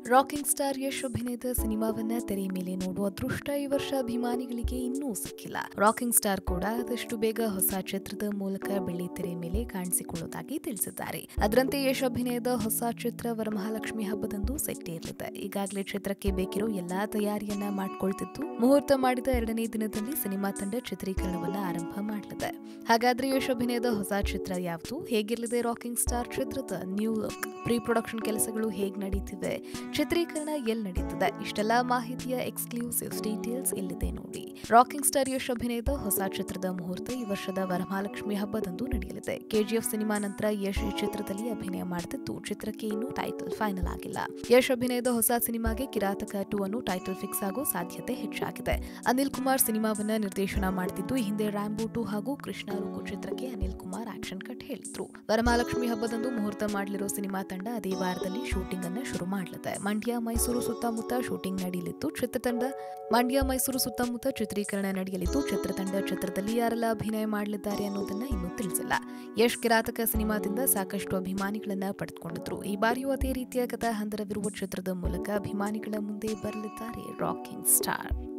rocking star Yash ಅಭಿನಯದ ಸಿನಿಮಾವನ್ನ ತೆರೆ ಮೇಲೆ ನೋಡುವ ಅದೃಷ್ಟ ಈ ವರ್ಷ ಅಭಿಮಾನಿಗಳಿಗೆ ಇನ್ನೂ ಸಿಕ್ಕಿಲ್ಲ ರಾಕಿಂಗ್ ಸ್ಟಾರ್ ಕೂಡ ಆದಷ್ಟು ಬೇಗ ಹೊಸ ಚಿತ್ರದ ಮೂಲಕ ಬೆಳ್ಳಿ ತೆರೆ ಮೇಲೆ ಕಾಣಿಸಿಕೊಳ್ಳುವುದಾಗಿ ತಿಳಿಸಿದ್ದಾರೆ ಅದರಂತೆ ಯಶ್ ಅಭಿನಯದ ಹೊಸ ಚಿತ್ರ ವರಮಹಾಲಕ್ಷ್ಮಿ ಹಬ್ಬದಂದು ಸೆಟ್ಟೇರಲಿದೆ ಈಗಾಗಲೇ ಚಿತ್ರಕ್ಕೆ ಬೇಕಿರೋ ಎಲ್ಲಾ ತಯಾರಿಯನ್ನ ಮಾಡಿಕೊಳ್ತಿದ್ದು ಮುಹೂರ್ತ ಮಾಡಿದ ಎರಡನೇ ದಿನದಲ್ಲಿ ಸಿನಿಮಾ ತಂಡ ಚಿತ್ರೀಕರಣವನ್ನ ಆರಂಭ ಮಾಡಲಿದೆ ಹಾಗಾದ್ರೆ ಯಶ್ ಅಭಿನಯದ ಹೊಸ ಚಿತ್ರ ಯಾವುದು ಹೇಗಿರಲಿದೆ ರಾಕಿಂಗ್ ಸ್ಟಾರ್ ಚಿತ್ರದ ನ್ಯೂ ಲುಕ್ ಪ್ರೀ ಪ್ರೊಡಕ್ಷನ್ ಕೆಲಸಗಳು ಹೇಗೆ ನಡೀತಿವೆ ಚಿತ್ರೀಕರಣ ಎಲ್ಲಿ ನಡೀತದೆ ಇಷ್ಟೆಲ್ಲ ಮಾಹಿತಿಯ ಎಕ್ಸ್ಕ್ಲೂಸಿವ್ ಡೀಟೇಲ್ಸ್ ಇಲ್ಲಿದೆ ನೋಡಿ ರಾಕಿಂಗ್ ಸ್ಟಾರ್ ಯಶ್ ಅಭಿನಯದ ಹೊಸ ಚಿತ್ರದ ಮುಹೂರ್ತ ಈ ವರ್ಷದ ವರಮಹಾಲಕ್ಷ್ಮಿ ಹಬ್ಬದಂದು ನಡೆಯಲಿದೆ ಕೆಜಿಎಫ್ ಸಿನಿಮಾ ನಂತರ ಯಶ್ ಈ ಚಿತ್ರದಲ್ಲಿ ಅಭಿನಯ ಮಾಡುತ್ತಿದ್ದು ಚಿತ್ರಕ್ಕೆ ಇನ್ನೂ ಟೈಟಲ್ ಫೈನಲ್ ಆಗಿಲ್ಲ ಯಶ್ ಅಭಿನಯದ ಹೊಸ ಸಿನಿಮಾಗೆ ಕಿರಾತಕ ಟು ಅನ್ನು ಟೈಟಲ್ ಫಿಕ್ಸ್ ಆಗೋ ಸಾಧ್ಯತೆ ಹೆಚ್ಚಾಗಿದೆ ಅನಿಲ್ ಕುಮಾರ್ ಸಿನಿಮಾವನ್ನ ನಿರ್ದೇಶನ ಮಾಡುತ್ತಿದ್ದು ಈ ಹಿಂದೆ ರ್ಯಾಂಬೋ ಟು ಹಾಗೂ ಕೃಷ್ಣ ರುಕು ಚಿತ್ರಕ್ಕೆ ಅನಿಲ್ ಕುಮಾರ್ ಆಕ್ಷನ್ ಕಟ್ ಹೇಳಿದ್ರು ವರಮಹಾಲಕ್ಷ್ಮಿ ಹಬ್ಬದಂದು ಮುಹೂರ್ತ ಮಾಡಲಿರೋ ಸಿನಿಮಾ ತಂಡ ಅದೇ ವಾರದಲ್ಲಿ ಶೂಟಿಂಗ್ ಅನ್ನ ಶುರು ಮಾಡಲಿದೆ ಮಂಡ್ಯ ಮೈಸೂರು ಸುತ್ತಮುತ್ತ ಶೂಟಿಂಗ್ ನಡೆಯಲಿದ್ದು ಚಿತ್ರತಂಡ ಮಂಡ್ಯ ಮೈಸೂರು ಸುತ್ತಮುತ್ತ ಚಿತ್ರೀಕರಣ ನಡೆಯಲಿದ್ದು ಚಿತ್ರತಂಡ ಚಿತ್ರದಲ್ಲಿ ಯಾರೆಲ್ಲ ಅಭಿನಯ ಮಾಡಲಿದ್ದಾರೆ ಅನ್ನೋದನ್ನ ಇನ್ನೂ ತಿಳಿಸಿಲ್ಲ ಯಶ್ ಕಿರಾತಕ ಸಿನಿಮಾದಿಂದ ಸಾಕಷ್ಟು ಅಭಿಮಾನಿಗಳನ್ನ ಪಡೆದುಕೊಂಡಿದ್ರು ಈ ಬಾರಿಯೂ ಅದೇ ರೀತಿಯ ಕಥಾ ಹಂದರವಿರುವ ಚಿತ್ರದ ಮೂಲಕ ಅಭಿಮಾನಿಗಳ ಮುಂದೆ ಬರಲಿದ್ದಾರೆ ರಾಕಿಂಗ್ ಸ್ಟಾರ್